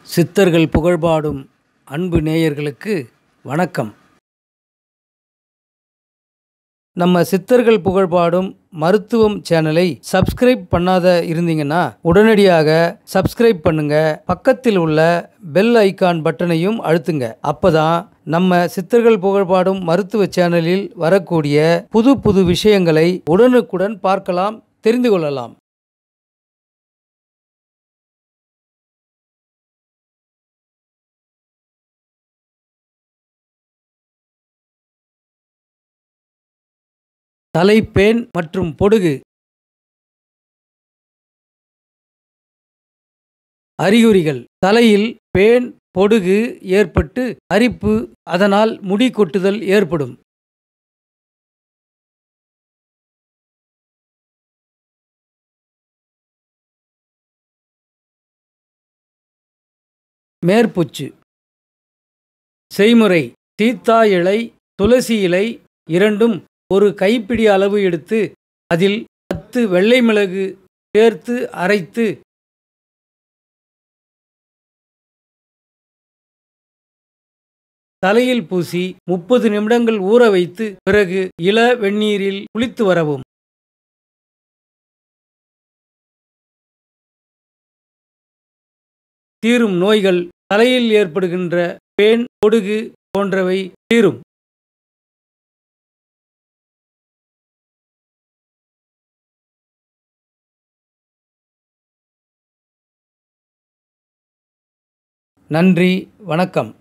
சித்தர்கள் புகழ்பாடும் அன்பு நேயர்களுக்கு வணக்கம் நம்ம சித்தர்கள் புகழ்பாடும் மருத்துவம் சேனலை சப்ஸ்கிரைப் பண்ணாத இருந்தீங்கன்னா உடனடியாக சப்ஸ்கிரைப் பண்ணுங்க பக்கத்தில் உள்ள பெல் ஐகான் பட்டனையும் அழுத்துங்க அப்பதான் நம்ம சித்தர்கள் புகழ்பாடும் மருத்துவ சேனலில் வரக்கூடிய புது புது விஷயங்களை உடனுக்குடன் பார்க்கலாம் தெரிந்து கொள்ளலாம் தலைப்பேன் மற்றும் பொடுகு அறிகுறிகள் தலையில் பேன் பொடுகு ஏற்பட்டு அரிப்பு அதனால் முடி கொட்டுதல் ஏற்படும் மேற்பூச்சு செய்முறை சீத்தா இலை துளசி இலை இரண்டும் ஒரு கைப்பிடி அளவு எடுத்து அதில் பத்து வெள்ளை மிளகு சேர்த்து அரைத்து தலையில் பூசி முப்பது நிமிடங்கள் ஊற வைத்து பிறகு இள வெந்நீரில் குளித்து வரவும் தீரும் நோய்கள் தலையில் ஏற்படுகின்ற பேன் பொடுகு போன்றவை தீரும் நன்றி வணக்கம்